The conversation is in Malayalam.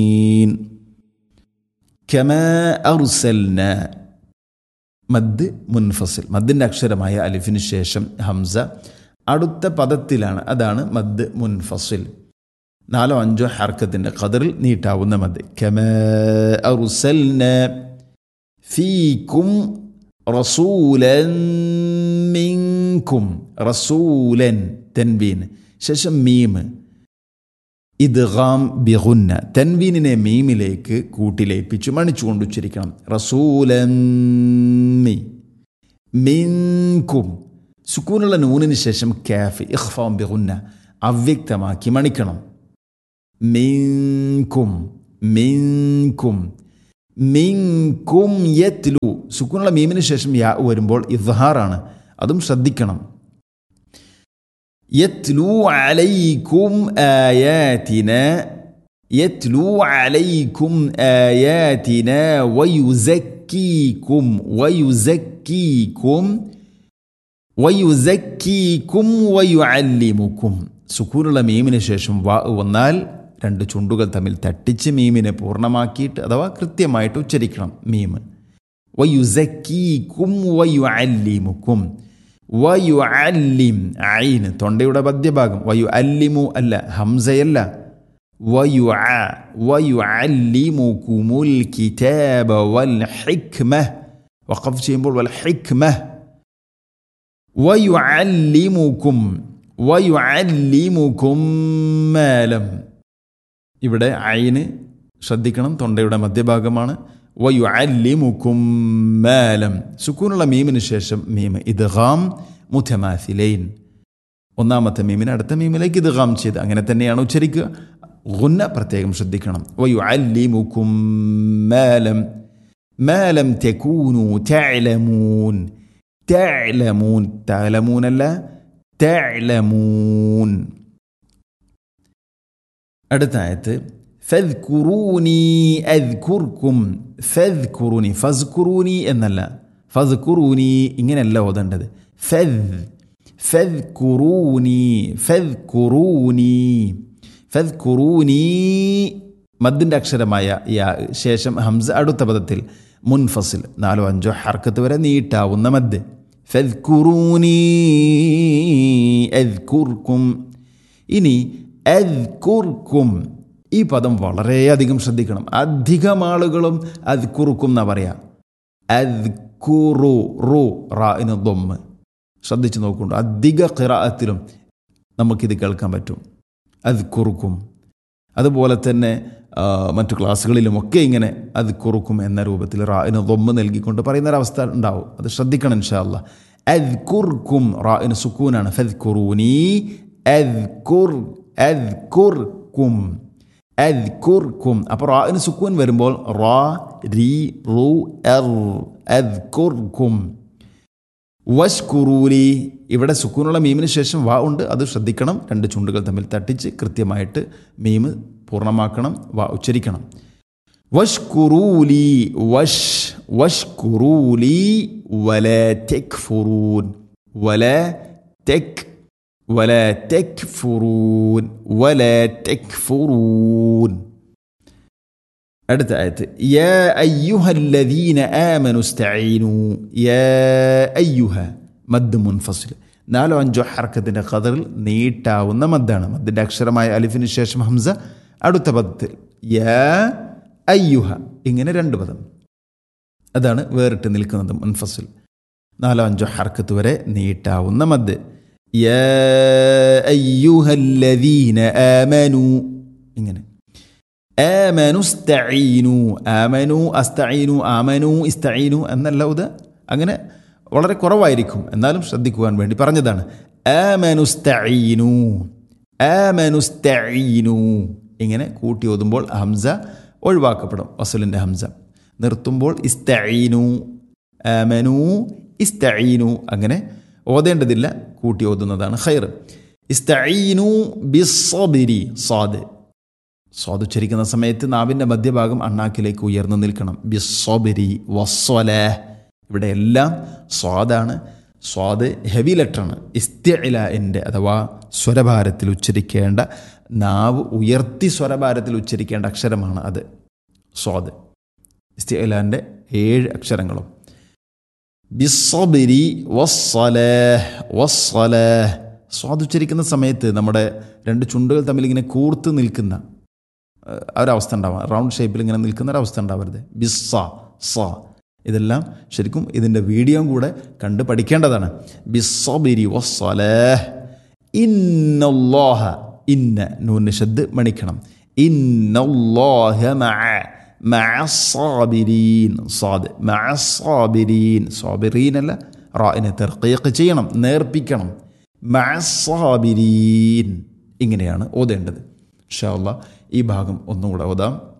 كما أرسلنا മദ് മുൻഫസിൽ മദ്ദിൻ്റെ അക്ഷരമായ അലിഫിന് ശേഷം ഹംസ അടുത്ത പദത്തിലാണ് അതാണ് മദ് മുൻഫസിൽ നാലോ അഞ്ചോ ഹർക്കത്തിൻ്റെ ഖദറിൽ നീട്ടാവുന്ന മദ് കമ അറുസൽന ഫീക്കും റസൂലൻ മിൻകും റസൂലൻ തെൻവീൻ ശേഷം മീം ഇദ്ഗാം ബിഗുന്ന തൻവീനിനെ മീമിലേക്ക് കൂട്ടിലേപ്പിച്ചു മണിച്ചുകൊണ്ട് ഉച്ചരിക്കണം റസൂലമ്മി മിൻകും സുക്കൂനുള്ള നൂനിന് ശേഷം കാഫ് ഇഖ്ഫാം ബിഗുന്ന അവ്യക്തമാക്കി മണിക്കണം മിൻകും മിൻകും മിൻകും യത്ലു സുക്കൂനുള്ള മീമിന് ശേഷം യാ വരുമ്പോൾ ഇദ്ഹാറാണ് അതും ശ്രദ്ധിക്കണം يتلو عليكم آياتنا يتلو عليكم آياتنا ويزكيكم ويزكيكم ويزكيكم ويعلمكم സുക്കൂനുള്ള മീമിന് ശേഷം വാ വന്നാൽ രണ്ട് ചുണ്ടുകൾ തമ്മിൽ തട്ടിച്ച് മീമിനെ പൂർണ്ണമാക്കിയിട്ട് അഥവാ കൃത്യമായിട്ട് ഉച്ചരിക്കണം മീം വയുസക്കീക്കും വയുഅല്ലിമുക്കും വയു അല്ലിം ഐന് തൊണ്ടയുടെ മധ്യഭാഗം വയു അല്ലിമു അല്ല ഹംസയല്ല വയു വയു അല്ലിമുക്കുമുൽ കിതാബ വൽ ഹിക്മ വഖഫ് ചെയ്യുമ്പോൾ വൽ ഹിക്മ വയു അല്ലിമുക്കും വയു അല്ലിമുക്കും മേലം ഇവിടെ ഐന് ശ്രദ്ധിക്കണം തൊണ്ടയുടെ മധ്യഭാഗമാണ് വയു അല്ലിമുക്കും മേലം സുക്കൂനുള്ള മീമിന് ശേഷം മീം ഇദ്ഗാം മുഥമാസിലൈൻ ഒന്നാമത്തെ മീമിന് അടുത്ത മീമിലേക്ക് ഇദ്ഗാം ചെയ്ത് അങ്ങനെ തന്നെയാണ് ഉച്ചരിക്കുക ഗുന്ന പ്രത്യേകം ശ്രദ്ധിക്കണം വയു അല്ലിമുക്കും മേലം മേലം തെക്കൂനു തഅലമൂൻ തഅലമൂൻ തഅലമൂനല്ല തഅലമൂൻ അടുത്ത ആയത്ത് ഫദ്കുറൂനി അദ്കുർക്കും ഫദ്കുറൂനി ഫസ്കുറൂനി എന്നല്ല ഫദ്കുറൂനി ഇങ്ങനെയല്ല ഓതേണ്ടത് ഫദ് ഫദ്കുറൂനി ഫദ്കുറൂനി ഫദ്കുറൂനി മദ്ദിൻ്റെ അക്ഷരമായ യാ ശേഷം ഹംസ അടുത്ത പദത്തിൽ മുൻഫസിൽ നാലോ അഞ്ചോ ഹർക്കത്ത് വരെ നീട്ടാവുന്ന മദ് ഫദ്കുറൂനി അദ്കുർക്കും ഇനി അദ്കുർക്കും ഈ പദം വളരെയധികം ശ്രദ്ധിക്കണം അധികം ആളുകളും അത് കുറുക്കും എന്നാ പറയാ അത് കുറു റു റാഇന് ദൊമ്മ് ശ്രദ്ധിച്ച് നോക്കുന്നുണ്ട് അധിക ഖിറാഅത്തിലും നമുക്കിത് കേൾക്കാൻ പറ്റും അത് കുറുക്കും അതുപോലെ തന്നെ മറ്റു ക്ലാസ്സുകളിലുമൊക്കെ ഇങ്ങനെ അത് കുറുക്കും എന്ന രൂപത്തിൽ റാഇന് ദൊമ്മ് നൽകിക്കൊണ്ട് പറയുന്നൊരവസ്ഥ ഉണ്ടാവും അത് ശ്രദ്ധിക്കണം ഇൻഷാല്ല അത് കുർക്കും റാഇന് സുക്കൂനാണ് ഫദ് കുറൂനി അത് കുർ അത് കുർക്കും അദ്കുർക്കും അപ്പോൾ റാഇന് സുക്കൂൻ വരുമ്പോൾ റാ രി റു എർ അദ്കുർക്കും വഷ്കുറൂലി ഇവിടെ സുക്കൂനുള്ള മീമിന് ശേഷം വാ ഉണ്ട് അത് ശ്രദ്ധിക്കണം രണ്ട് ചുണ്ടുകൾ തമ്മിൽ തട്ടിച്ച് കൃത്യമായിട്ട് മീമ് പൂർണ്ണമാക്കണം വാ ഉച്ചരിക്കണം വഷ്കുറൂലി വഷ് വഷ്കുറൂലി വല തെക് ഫുറൂൻ വല തെക് ولا تكفرون ولا تكفرون അടുത്ത ആയത്ത് യാ അയ്യുഹല്ലദീന ആമനു സ്തഈനു യാ അയ്യുഹ മദ് മുൻഫസിൽ നാലോ അഞ്ചോ ഹർക്കത്തിൻ്റെ ഖദറിൽ നീട്ടാവുന്ന മദ്ദാണ് മദ്ദിൻ്റെ അക്ഷരമായ അലിഫിന് ശേഷം ഹംസ അടുത്ത പദത്തിൽ യാ അയ്യുഹ ഇങ്ങനെ രണ്ട് പദം അതാണ് വേറിട്ട് നിൽക്കുന്നത് മുൻഫസിൽ നാലോ അഞ്ചോ ഹർക്കത്ത് വരെ നീട്ടാവുന്ന മദ് يا أيها الذين آمنوا ഇങ്ങനെ آمنوا استعينوا آمنوا أستعينوا آمنوا استعينوا എന്നല്ല ഇത് അങ്ങനെ വളരെ കുറവായിരിക്കും എന്നാലും ശ്രദ്ധിക്കുവാൻ വേണ്ടി പറഞ്ഞതാണ് آمنوا استعينوا آمنوا استعينوا ഇങ്ങനെ കൂട്ടി ഓതുമ്പോൾ ഹംസ ഒഴിവാക്കപ്പെടും വസലിൻ്റെ ഹംസ നിർത്തുമ്പോൾ ഇസ്തഈനു ആമനു ഇസ്തഈനു അങ്ങനെ ഓതേണ്ടതില്ല കൂട്ടി ഓതുന്നതാണ് ഖൈർ ഇസ്തഈനു ബിസ്സബിരി സാദ് സ്വാദ് ഉച്ചരിക്കുന്ന സമയത്ത് നാവിൻ്റെ മധ്യഭാഗം അണ്ണാക്കിലേക്ക് ഉയർന്നു നിൽക്കണം ബിസ്സബിരി വസ്വല ഇവിടെ എല്ലാം സ്വാദാണ് സ്വാദ് ഹെവി ലെറ്ററാണ് ഇസ്തിഇലാൻ്റെ അഥവാ സ്വരഭാരത്തിൽ ഉച്ചരിക്കേണ്ട നാവ് ഉയർത്തി സ്വരഭാരത്തിൽ ഉച്ചരിക്കേണ്ട അക്ഷരമാണ് അത് സ്വാദ് ഇസ്തിഇലാൻ്റെ ഏഴ് അക്ഷരങ്ങളും ബിസ്സബിരി വസ്സലേഹ് വസ്സലേഹ് സ്വാദ് ഉച്ചരിക്കുന്ന സമയത്ത് നമ്മുടെ രണ്ട് ചുണ്ടുകൾ തമ്മിൽ ഇങ്ങനെ കൂർത്ത് നിൽക്കുന്ന ഏഹ്, ഒരവസ്ഥ ഉണ്ടാവാം റൗണ്ട് ഷേപ്പിൽ ഇങ്ങനെ നിൽക്കുന്ന ഒരവസ്ഥ ഉണ്ടാവരുത് ബിസ്സ സ ഇതെല്ലാം ശരിക്കും ഇതിൻ്റെ വീഡിയോയും കൂടെ കണ്ട് പഠിക്കേണ്ടതാണ് ബിസ്സബിരി വസ്സലേഹ് ഇന്നല്ലാഹ ഇന്ന നൂന് ശബ്ദ് മണിക്കണം ഇന്നല്ലാഹ മഅ മഅ സാബിരീൻ സാദ് മഅ സാബിരീൻ സാബിരീൻ അല്ല റായിനെ തെർക്കീക്ക് ചെയ്യണം നേർപ്പിക്കണം മഅ സാബിരീൻ ഇങ്ങനെയാണ് ഓതേണ്ടത് ഇൻഷാ അല്ലാ ഈ ഭാഗം ഒന്നുകൂടെ ഓതാം